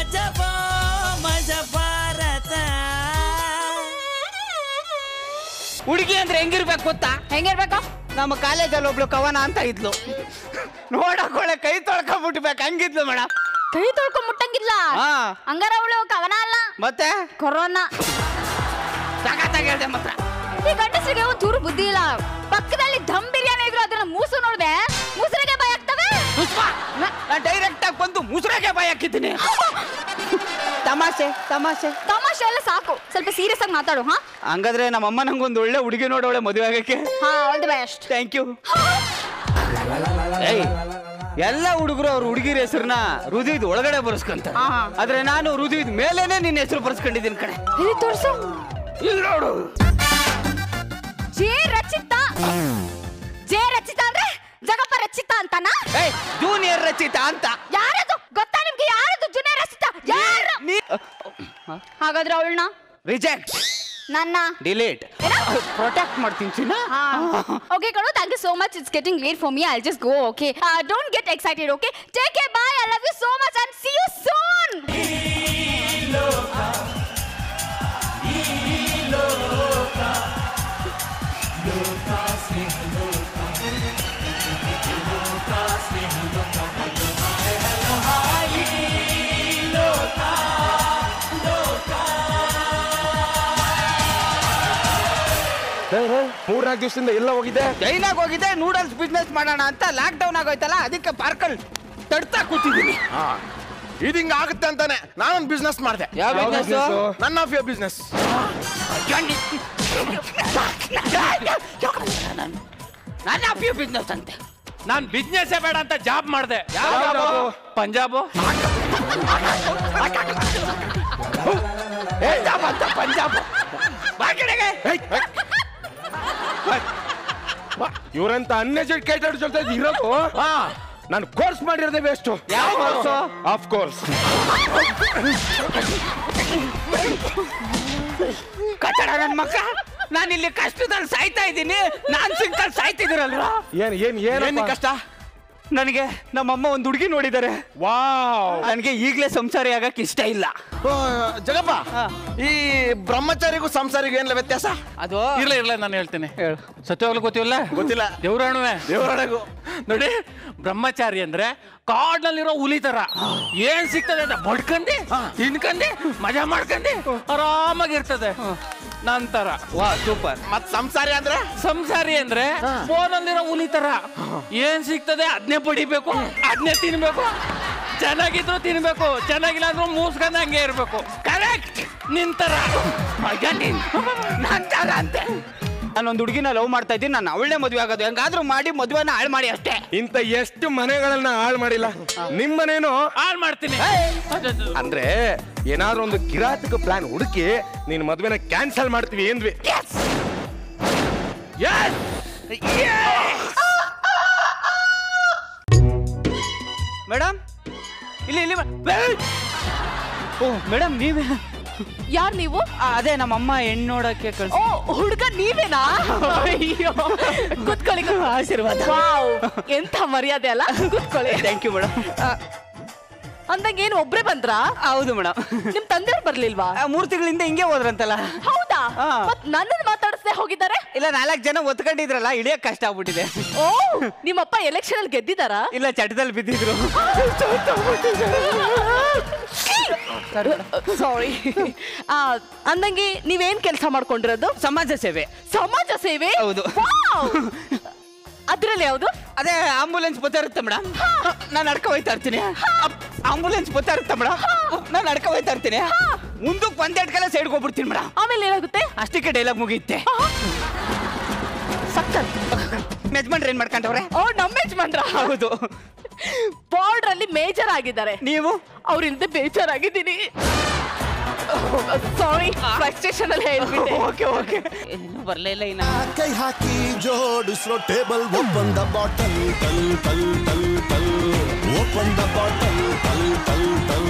ಮಜಬೋ ಮಜ ಭಾರತ ಹುಡುಗಿ ಅಂದ್ರೆ ಹೆಂಗಿರ್ಬೇಕು ಗೊತ್ತಾ ಹೆಂಗಿರ್ಬೇಕು ನಮ್ಮ ಕಾಲೇಜಲ್ಲಿ ಒಬ್ಳು ಕವನ ಅಂತ ಇದ್ಲು ನೋಡಕ್ ಒಳ್ಳೆ ಕೈ ತೊಳ್ಕೊಂಡ್ಬಿಟ್ಬೇಕು ಹಂಗಿದ್ಲು ಮೇಡಮ್ ಕೈ ತೊಳ್ಕೊಂಡ್ ಮುಟ್ಟಂಗಿಲ್ಲ ಹಾ ಹಂಗಾರ ಅವಳು ಕವನ ಅಲ್ಲ ಮತ್ತೆ ಕೊರೋನಾ ಸಖತ್ತಾಗಿ ಹೇಳ್ದೆ ಮಾತ್ರ ಈ ಗಂಡಸರಿಗೆ ಒಂದ್ ಚೂರು ಬುದ್ಧಿ ಇಲ್ಲ ಪಕ್ಕದಲ್ಲಿ ದಮ್ ಬಿರಿಯಾನಿ ಇದ್ರು ಅದನ್ನ ಮೂಸು ನೋಡ್ದೆ ಮೂಸರಿಗೆ ಭಯ ಆಗ್ತವೆ ನಾನು ಡೈರೆಕ್ಟ್ ಆಗಿ ಬಂದು ಮುಸುರಾಗೆ ಬಾಯ್ ಹಾಕಿದ್ದೀನಿ ತಮಾಷೆ ತಮಾಷೆ ತಮಾಷೆ ಎಲ್ಲ ಸಾಕು ಸ್ವಲ್ಪ ಸೀರಿಯಸ್ ಆಗಿ ಮಾತಾಡು ಹಾ ಹಂಗಾದ್ರೆ ನಮ್ಮ ಅಮ್ಮ ನಂಗೊಂದು ಒಳ್ಳೆ ಹುಡುಗಿ ನೋಡೋಳೆ ಮದುವೆ ಆಗಕ್ಕೆ ಹಾ all the best thank you ಏಯ್ ಎಲ್ಲ ಹುಡುಗರು ಅವ್ರ ಹುಡುಗಿರ ಹೆಸರನ್ನ ಹೃದಯದ ಒಳಗಡೆ ಬರ್ಸ್ಕೊಂತ ಹಾ. ಆದ್ರೆ ನಾನು ಹೃದಯದ ಮೇಲೇನೆ ನಿನ್ನ ಹೆಸರು ಬರ್ಸ್ಕೊಂಡಿದ್ದೀನಿ ಕಣೆ ಇಲ್ಲಿ ತೋರ್ಸು ಇಲ್ಲಿ ನೋಡು ಜೆ ರಚಿತಾ ಜೆ ರಚಿತಾ ಅಂದ್ರೆ ಜಗಪ್ಪ ರಚಿತಾ ಅಂತನಾ ಏಯ್ ಜೂನಿಯರ್ ರಚಿತಾ ಅಂತ ಯಾರದು ಗೊತ್ತಾ ನಿಮ್ಗೆ ಯಾರದು ಜುನಿಯರ್ ರಚಿತಾ ಯಾರು ನೀ ಹಾಗಾದ್ರೆ ಅವಳನ್ನ ರಿಜೆಕ್ಟ್ ನನ್ನ ಡಿಲೀಟ್ ಪ್ರೊಟೆಕ್ಟ್ ಮಾಡ್ತೀನಿ ಚಿನ್ನ ಓಕೆ ಕಣೋ thank you so much it's getting late for me I just go okay don't get excited okay take care bye I love you so much and see you soon ಮೂರ್ನಾಲ್ಕು ದಿವಸದಿಂದ ಎಲ್ಲ ಹೋಗಿದ್ದೆ ಚೈನಾಗ್ ಹೋಗಿದ್ದೆ noodles business ಮಾಡೋಣ ಅಂತ lock down ಆಗೋಯ್ತಲ್ಲ ಅದಕ್ಕೆ ಪಾರ್ಕಲ್ ತಡ್ತಾ ಕೂತಿದ್ದೀನಿ ಹಾ ಇದು ಹಿಂಗ ಆಗುತ್ತೆ ಅಂತಾನೆ ನಾನೊಂದು ಬಿಸ್ನೆಸ್ ಮಾಡಿದೆ ಯಾವ business? None of your business ನನ್ನ ಅಪ್ಪಿಯು ಬಿಸ್ನೆಸ್ ಅಂತೆ ನಾನ್ ಬಿಸ್ನೆಸ್ ಬೇಡ ಅಂತ ಜಾಬ್ ಮಾಡಿದೆ ಯಾವ job? ಪಂಜಾಬು ಪಂಜಾಬ್ ಅಂತ ಪಂಜಾಬ್ ಬಾ ಕಡೆಗೆ. ಇವರಂತ ಅನ್ಎಜುಕೇಟೆಡ್ ಜೊತೆ ಇರೋದು ನಾನು ಕೋರ್ಸ್ ಮಾಡಿರೋದೇ ವೇಸ್ಟ್ ಯಾವ course? ಆಫ್ ಕೋರ್ಸ್ ಕಟ್ಟಡ ನನ್ನ ಮಕ್ಕ ನಾನು ಇಲ್ಲಿ ಕಷ್ಟದಲ್ಲಿ ಸಾಯ್ತಾ ಇದ್ದೀನಿ ನಾನ್ ಸಿಂಕಲ್ ಸಾಯ್ತಿದ್ದೀರಲ್ರ ಏನ್ ಏನ್ ಏನ್ ಕಷ್ಟ ನನಗೆ ನಮ್ಮಮ್ಮ ಒಂದು ಹುಡುಗಿ ನೋಡಿದ್ದಾರೆ ವಾವ್ ನನಗೆ ಈಗಲೇ ಸಂಸಾರಿ ಆಗಕ್ಕೆ ಇಷ್ಟ ಇಲ್ಲ ಜಗಪ್ಪ ಹಾ. ಈ ಬ್ರಹ್ಮಚಾರಿಗೂ ಸಂಸಾರಿಗೂ ಏನಿಲ್ಲ ವ್ಯತ್ಯಾಸ ಅದು ಇರ್ಲ ಇರ್ಲ ನಾನು ಹೇಳ್ತೀನಿ ಹೇಳು. ಸತ್ಯವಾಗ್ಲೂ ಗೊತ್ತಿಲ್ಲ ಗೊತ್ತಿಲ್ಲ ದೇವ್ರಾಣುವೆ ದೇವರೊಳಗು ನೋಡಿ ಬ್ರಹ್ಮಚಾರಿ ಅಂದ್ರೆ ಕಾಡ್ನಲ್ಲಿರೋ ಹುಲಿ ತರ ಏನ್ ಸಿಗ್ತದೆ ಅಂತ ಬಡ್ಕಂಡಿ ತಿನ್ಕಂಡಿ ಮಜಾ ಮಾಡ್ಕಂಡಿ ಆರಾಮಾಗಿರ್ತದೆ ನಂತರ ವಾ ಸೂಪರ್ ಮತ್ ಸಂಸಾರಿ ಅಂದ್ರೆ ಸಂಸಾರಿ ಅಂದ್ರೆ ಫೋನಲ್ಲಿರೋ ಹುಲಿ ತರ ಏನ್ ಸಿಗ್ತದೆ ಅದನ್ನೇ ಪಡಿಬೇಕು ಅದನ್ನೇ ತಿನ್ಬೇಕು ಚೆನ್ನಾಗಿದ್ರು ತಿನ್ಬೇಕು ಚೆನ್ನಾಗಿಲ್ಲ ಅಂದ್ರೂ ಮೂಸ್ಕೊಂಡ್ ಹಂಗೆ ಇರ್ಬೇಕು ಕರೆಕ್ಟ್ ನಿಂತರ ಮಗ ನೀನ್ ನಂತರ ಅಂತೆ ನಾನೊಂದು ಹುಡುಗಿನ ಲವ್ ಮಾಡ್ತಾ ಇದ್ದೀನಿ ನಾನು ಅವಳನ್ನೇ ಮದುವೆ ಆಗೋದು ಹೆಂಗಾದ್ರೂ ಮಾಡಿ ಮದುವೆನ ಹಾಳು ಮಾಡಿ ಅಷ್ಟೇ ಇಂತ ಎಷ್ಟು ಮನೆಗಳನ್ನ ಹಾಳು ಮಾಡಿಲ್ಲ ನಿಮ್ ಮನೇನು ಹಾಳ್ ಮಾಡ್ತೀನಿ ಅದದು. ಅಂದ್ರೆ ಏನಾದ್ರು ಒಂದು ಕಿರಾತಕ ಪ್ಲಾನ್ ಹುಡುಕಿ ನೀನ್ ಮದ್ವೆನ ಕ್ಯಾನ್ಸಲ್ ಮಾಡ್ತೀವಿ ಏನ್ವಿ ಮೇಡಮ್ ಇಲ್ಲಿ ಇಲ್ಲಿ ಮೇ- ಓ ಮೇಡಮ್ ನೀವೇ ಯಾರ್ ನೀವು ಆ, ಅದೇ ನಮ್ಮಮ್ಮ ಹೆಣ್ಣು ನೋಡಕ್ಕೆ ಕಳ್ಸ ಓ ಹುಡುಗ ನೀವೇನಾ ಅಯ್ಯೋ ಕುತ್ಕೊಳ್ಳಿ ಆಶೀರ್ವಾದ ವಾವ್ ಎಂತ ಮರ್ಯಾದೆ ಅಲ್ಲ ಕುತ್ಕೊಳ್ಳಿ ಥ್ಯಾಂಕ್ ಯು ಮೇಡಮ್ ಅಂದಂಗ ಏನು ಒಬ್ರೇ ಬಂದ್ರಾ ಹೌದು ಮೇಡಮ್ ನಿಮ್ ತಂದೆಯವ್ರು ಬರ್ಲಿಲ್ವಾ ಮೂರು ತಿಂಗಳಿಂದ ಹಿಂಗೆ ಹೋದ್ರಂತಲ್ಲ ಹೌದಾ ಹಾ. ಮತ್ ನನ್ನನ್ನು ಮಾತಾಡಿಸ್ದೆ ಹೋಗಿದ್ದಾರೆ ಇಲ್ಲ ನಾಲ್ಕು ಜನ ಒತ್ಕೊಂಡಿದ್ರಲ್ಲ ಇಳಿಯಕ್ ಕಷ್ಟ ಆಗ್ಬಿಟ್ಟಿದೆ ಓ ನಿಮ್ಮಪ್ಪ ಎಲೆಕ್ಷನ್ ಅಲ್ಲಿ ಗೆದ್ದಿದಾರಾ ಇಲ್ಲ ಚಟದಲ್ಲಿ ಬಿದ್ದಿದ್ರು ಸಾರಿ ಅಂದಂಗೆ ನೀವೇನ್ ಕೆಲಸ ಮಾಡ್ಕೊಂಡಿರೋದು ಸಮಾಜ ಸೇವೆ ಸಮಾಜ ಸೇವೆ ಹೌದು. ಅದ್ರಲ್ಲಿ ಯಾವುದು ಅದೇ ಆಂಬುಲೆನ್ಸ್ ಬರ್ತಾ ಇರುತ್ತೆ ಮೇಡಮ್ ನಾನು ನಡ್ಕ ಹೋಯ್ತಾ ಇರ್ತೀನಿ ಆಂಬುಲೆನ್ಸ್ ಬರ್ತಾ ಇರುತ್ತೆ ಮೇಡಮ್ ನಾನು ನಡ್ಕ ಹೋಯ್ತಾ ಇರ್ತೀನಿ ಮುಂದಕ್ಕೆ ಒಂದೆರಡು ಕಲ ಸೈಡ್ಗೆ ಹೋಗ್ಬಿಡ್ತೀನಿ ಮೇಡಮ್ ಆಮೇಲೆ ಏನಾಗುತ್ತೆ ಅಷ್ಟಕ್ಕೆ ಡೈಲಾಗ್ ಮುಗಿಯುತ್ತೆ ಸಕ್ಕತ್ ಯಜಮಾನ್ರು ಏನ್ ಮಾಡ್ಕೊಂಡವ್ರೆ ಓ ನಮ್ಮ ಯಜಮಾನ್ರ ಹೌದು ಬಾರ್ಡರ್ ಅಲ್ಲಿ ಮೇಜರ್ ಆಗಿದ್ದಾರೆ ನೀವು ಅವ್ರಿಂದ ಬೇಜಾರಾಗಿದ್ದೀನಿ ಸಾರಿ ಫ್ರಸ್ಟ್ರೇಷನ್ ಅಲ್ಲಿ ಹೇಳ್ಬಿಟ್ಟೆ ಓಕೆ ಓಕೆ ಇನ್ನು ಬರಲೇ ಇಲ್ಲ ಇನ್ನ ಕೈ ಹಾಕಿ ಜೋಡಿಸ್ರೋ ಟೇಬಲ್ ಓಪನ್ ದ ಬಾಟಲ್ ಟಲ್ ಟಲ್ ಟಲ್ ಟಲ್ ಓಪನ್ ದ ಬಾಟಲ್ ಟಲ್ ಟಲ್ ಟಲ್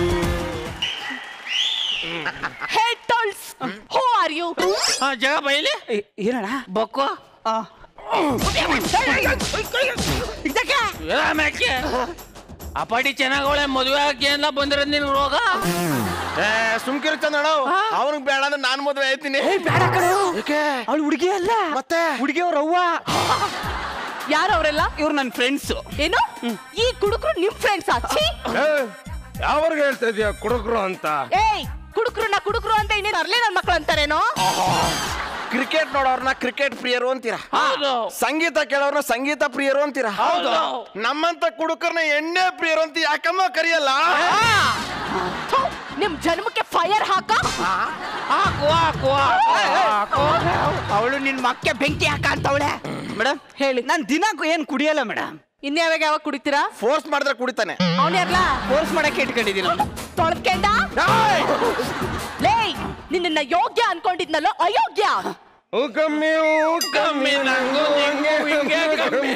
ಹೆಡ್ ಟೋಲ್ಸ್ ಹೂ ಆರ್ ಯು ಹಾ ಜಗ ಬೈಲಿ ಏ- ಏನಣ್ಣ ಬೊಕ್ಕೋ ಆ. ಎಲ್ಲ ಮ್ಯಾಕೆ ಅಪಾಟಿ ಚೆನ್ನಾಗವಳೆ ಮದುವೆ ಆಗಿ ಎಲ್ಲ ಬಂದಿರೋದು ನಿನ್ ರೋಗ ಏ ಸುಮ್ಕಿರು ಚಂದ್ರಣ್ಣ ಅವ್ನಿಗೆ ಬೇಡ ಅಂದ್ರೆ ನಾನು ಮದುವೆ ಆಯ್ತೀನಿ ಬೇಡ ಕಣೋ ಏಕೆ ಅವಳು ಹುಡುಗಿ ಅಲ್ಲ ಮತ್ತೆ ಹುಡುಗಿ ಅವ್ರ ಅವ್ವ ಯಾರು ಅವರೆಲ್ಲ ಇವ್ರು ನನ್ನ ಫ್ರೆಂಡ್ಸ್ ಏನು ಈ ಕುಡುಕರು ನಿಮ್ ಫ್ರೆಂಡ್ಸ್ ಆಚಿ ಯಾವಾಗ ಹೇಳ್ತಾ ಇದೀಯ ಕುಡುಕ್ರು ಅಂತ ಏಯ್ ಕುಡುಕ್ರನ್ನ ಕುಡುಕ್ರು ಅಂತ ಇನ್ನೇನು ಅರ್ಲಿ ನನ್ ಮಕ್ಳು ಅಂತಾರೇನೋ ಕ್ರಿಕೆಟ್ ನೋಡೋರ್ನ ಕ್ರಿಕೆಟ್ ಪ್ರಿಯರು ಅಂತೀರಾ ಹೌದು ಸಂಗೀತ ಕೇಳೋರ್ನ ಸಂಗೀತ ಪ್ರಿಯರು ಅಂತೀರಾ ಹೌದು ನಮ್ಮಂತ ಕುಡುಕರ್ನ ಎಣ್ಣೆ ಪ್ರಿಯರು ಅಂತ ಯಾಕಮ್ಮ ಕರಿಯಲ್ಲ ಥು, ನಿಮ್ ಜನ್ಮಕ್ಕೆ ಫೈರ್ ಹಾಕ ಹಾಕು ಹಾಕು ಹಾಕು ಅವಳು ನಿನ್ ಮಕ್ಕೆ ಬೆಂಕಿ ಹಾಕ ಅಂತವಳೆ ಮೇಡಮ್ ಹೇಳಿ ನಾನ್ ದಿನಕ್ಕೂ ಏನ್ ಕುಡಿಯಲ್ಲ ಮೇಡಮ್ ಇನ್ಯಾವಾಗ ಯಾವಾಗ ಕುಡಿತೀರಾ ಫೋರ್ಸ್ ಮಾಡಿದ್ರೆ ಕುಡಿತಾನೆ ಅವನ್ಯಾರ್ಲಾ ಫೋರ್ಸ್ ಮಾಡಕ್ಕೆ ಇಟ್ಕೊಂಡಿದ್ದೀನಿ ಅವ್ನ. ತೊಳ್ಕೆಂಡ ಲೇ ನಿನ್ನ ಯೋಗ್ಯ ಅನ್ಕೊಂಡಿದ್ನಲ್ಲೋ ಅಯೋಗ್ಯ ಹೂ ಕಮ್ಮಿ ಹೂ ಕಮ್ಮಿ ನಂಗೂ ನಿಂಗೂ ಹಿಂಗೆ ಕಮ್ಮಿ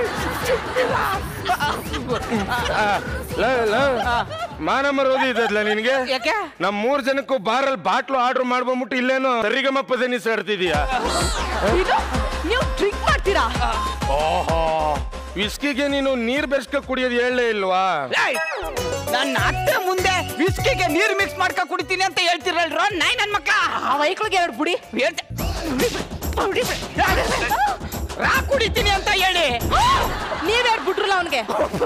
ಮಾನ ಮರೋದಿ ಇದಲ್ಲ ನಿನ್ಗೆ ಯಾಕೆ ನಮ್ ಮೂರ್ ಜನಕ್ಕೂ ಬಾರಲ್ಲಿ ಬಾಟ್ಲು ಆರ್ಡರ್ ಮಾಡ್ಕೊಂಬಿಟ್ಟು ಇಲ್ಲೇನೋ ಸರಿಗಮಪ್ಪ ದನಿಸ್ ಆಡ್ತಿದೀಯಾ ಇದು ನೀವು ಡ್ರಿಂಕ್ ಮಾಡ್ತೀರಾ ಓಹೋ ವಿಸ್ಕಿಗೆ ನೀನು ನೀರ್ ಬೆರ್ಸ್ಕ ಕುಡಿಯೋದು ಹೇಳಲೇ ಇಲ್ವಾ ಏಯ್! ನನ್ನ ಅತ್ತೆ ಮುಂದೆ ವಿಸ್ಕಿಗೆ ನೀರು ಮಿಕ್ಸ್ ಮಾಡ್ಕ ಕುಡಿತೀನಿ ಅಂತ ಹೇಳ್ತಿರಲ್ರ ನಾಯಿ ನನ್ ಮಕ್ಳ ಆ ವೈಕ್ಳಿಗೆ ಎರಡು ಬುಡಿ ಹೇಳ್ತೆ- ರಾ ಕುಡಿತೀನಿ ಅಂತ ಹೇಳಿ ನೀವೆರಡು ಬಿಟ್ರಲ್ಲ ಅವನಿಗೆ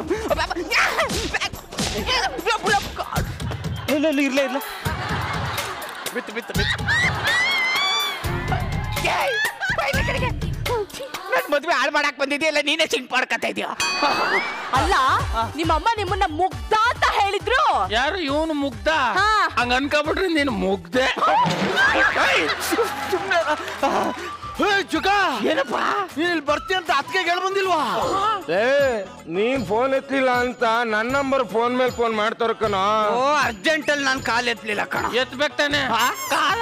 ಇಲ್ಲ ಇಲ್ಲ ಇರ್ಲೇ ಇಲ್ಲ ಬಿತ್ತು ಬಿತ್ತು ಬಿತ್ತು ನನ್ ಮದ್ವೆ ಹಾಳು ಮಾಡಕ್ ಬಂದಿದ್ಯಲ್ಲ ನೀನೇ ಸಿಂಕ್ ಮಾಡ್ಕತಾ ಇದೀಯ ಅಲ್ಲ ನಿಮ್ಮಮ್ಮ ನಿಮ್ಮನ್ನ ಮುಗ್ಧ ಅಂತ ಹೇಳಿದ್ರು ಯಾರು ಇವನು ಮುಗ್ಧ ಹಾ. ಹಂಗ ಅನ್ಕೊಬಿಟ್ರಿ ನೀನು ಮುಗ್ದೆ ಚುಕ ಏನಪ್ಪ ನೀನ್ ಇಲ್ಲಿ ಬರ್ತೀಯ ಅಂತ ಅತ್ಗೆ ಹೇಳ್ ಬಂದಿಲ್ವಾ ಏ ನೀನ್ ಫೋನ್ ಎತ್ತಲಿಲ್ಲ ಅಂತ ನನ್ನ ನಂಬರ್ ಫೋನ್ ಮೇಲೆ ಫೋನ್ ಮಾಡ್ತಾರ ಕಣ ಓ ಅರ್ಜೆಂಟ್ ಅಲ್ಲಿ ನಾನು ಕಾಲ್ ಎತ್ತಲಿಲ್ಲ ಕಣ ಎತ್ಬೇಕು ತಾನೆ ಆ, ಕಾಲ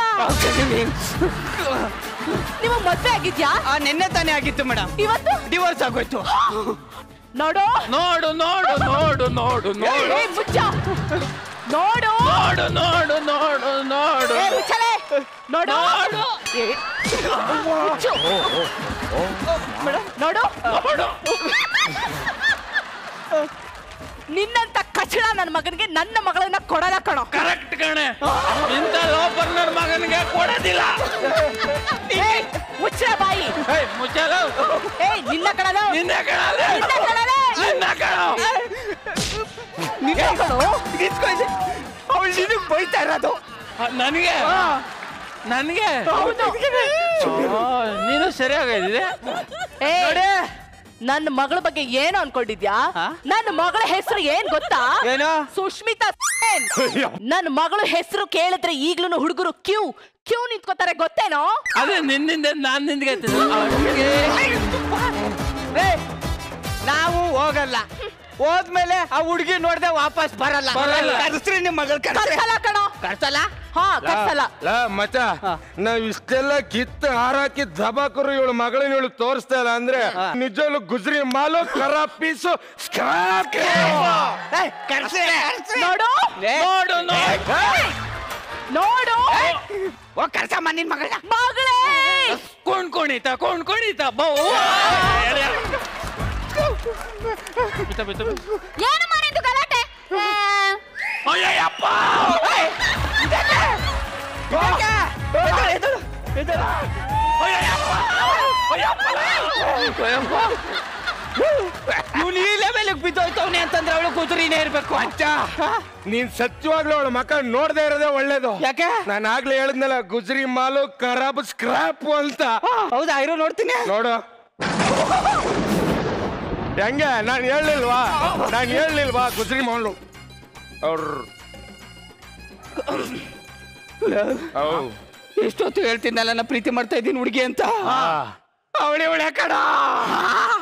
ನಿಮ್ಮ ಮದ್ವೆ ಆಗಿದ್ಯಾ ಆ, ನಿನ್ನೆ ತಾನೇ ಆಗಿತ್ತು ಮೇಡಮ್ ಇವತ್ತು ಡಿವೋರ್ಸ್ ಆಗೋಯ್ತು ನೋಡು ನೋಡು ನೋಡು ನೋಡು ನೋಡು ನೋಡು ಏ ಮುಚ್ಚ ನೋಡು ನೋಡು ನೋಡು ನೋಡು ನೋಡು ಏ ಮುಚ್ಚಲೆ ನೋಡು ನೋಡು ಏ, ಮುಚ್ಚು. ನೋಡು ನೋಡು ನಿನ್ನಂತ ಕಚಡ ನನ್ನ ಮಗನಿಗೆ ನನ್ನ ಮಗಳನ್ನ ಕೊಡಲ್ಲ ಕಣೋ ಕರೆಕ್ಟ್ ಕಣೆ ಇಂಥ ಲೋಪರ್ ನನ್ನ ಮಗನಿಗೆ ಕೊಡೋದಿಲ್ಲ ಏಯ್, ಮುಚ್ಚಳ ಬಾಯಿ ಏಯ್, ಮುಚ್ಚಲು ಏಯ್ ನಿನ್ನ ಕಣಲು ನಿನ್ನೆ ಕಣಲೆ ನಿನ್ನ ಕಣಲೆ ನಿನ್ನ ಕಣ ನಿನ್ನ ಕಣೋ ಅವಳು ನಿನಗ್ ಬೈತಾ ಇರೋದು ನನಗೆ ನನಗೆ ಹೌದು ನೀನು ಸರಿಯಾಗಿದೆ ಏ ನನ್ನ ಮಗಳ ಬಗ್ಗೆ ಏನು ಅನ್ಕೊಂಡಿದ್ಯಾ ಹಾ? ನನ್ನ ಮಗಳ ಹೆಸರು ಏನ್ ಗೊತ್ತಾ ಏನು? ಸುಷ್ಮಿತಾ ಸೇನ್. ನನ್ನ ಮಗಳ ಹೆಸರು ಕೇಳಿದ್ರೆ ಈಗ್ಲೂ ಹುಡುಗರು ಕ್ಯೂ ಕ್ಯೂ ನಿಂತ್ಕೋತಾರೆ ಗೊತ್ತೇನೋ ಅದೇ ನಿನ್ನಿಂದ ನಾನ್ ನಿಂದ್ಗೆ ಏ, ನಾವು ಹೋಗಲ್ಲ ಹೋದ್ಮೇಲೆ ಆ ಹುಡುಗಿ ನೋಡ್ದೆ ವಾಪಸ್ ಬರಲ್ಲ ಬರಲ್ಲ. ಕರ್ಸ್ರಿ ನಿಮ್ ಮಗಳು ಕರ್ಸ್ರಿ ಕರ್ಸಲ್ಲ ಕಣೋ ಕರ್ಸಲ್ಲ ಹಾ ಕರ್ಸಲ್ಲ ಲಾ ಮಚ ನಾವ್ ಇಷ್ಟೆಲ್ಲ ಕಿತ್ತು ಹಾರಾಕಿ ದಬಾಕರು ಇವಳು ಮಗಳನ್ನ ಇವಳು ತೋರಿಸ್ತಾ ಇಲ್ಲ ಅಂದ್ರೆ ನಿಜವಾಗ್ಲು ಗುಜ್ರಿ ಮಾಲು ಕರ ಪೀಸು ಸ್ಕ್ರಾಪ್ ಏ, ಕರ್ಸ್ರಿ, ಕರ್ಸ್ರಿ. ನೋಡು ಏ, ನೋಡು ನೋಡು ನೋಡು ಹೋಗ್ ಕರ್ಸಮ್ಮ ನಿನ್ ಮಗಳನ್ನ ಮಗಳೇ ಕೊಂಡ್ ಕುಣಿತ ಕೊಂಡ್ ಕುಣಿತ ಬೌ ಬಿತ್ತ ಬಿತ್ತ ಏನು ಮಾಡಿದ್ದು ಗಲಾಟೆ ಅಯ್ಯಪ್ಪ ಇವ್ನು ಈ ಲೆವೆಲ್ಗೆ ಬಿದ್ದೋಯ್ತವ್ನೆ ಅಂತಂದ್ರೆ ಅವಳು ಕೂతుರಿನೇ ಇರ್ಬೇಕು ಅಚ್ಚ ನೀನ್ ಸತ್ಯವಾಗ್ಲೂ ಅವಳ ಮಕ್ಕ ನೋಡ್ದೇ ಇರೋದೇ ಒಳ್ಳೇದು ಯಾಕೆ ನಾನು ಆಗ್ಲೇ ಹೇಳಿದ್ನಲ್ಲ ಗುಜ್ರಿ ಮಾಲು ಖರಾಬ್ ಸ್ಕ್ರಾಪ್ ಅಂತ ಹೌದಾ ಇರೋ ನೋಡ್ತೀನಿ ನೋಡು ಹೆಂಗೆ ನಾನು ಹೇಳಲಿಲ್ವಾ ನಾನು ಹೇಳಲಿಲ್ವಾ ಗುಜ್ರಿ ಮಾಲು ಅವ್ರ ಎಷ್ಟೊತ್ತು ಹೇಳ್ತೀನಲ್ಲ ನಾ ಪ್ರೀತಿ ಮಾಡ್ತಾ ಇದ್ದೀನಿ ಹುಡುಗಿ ಅಂತ ಅವಳಿ ಅವಳೆ ಕಡ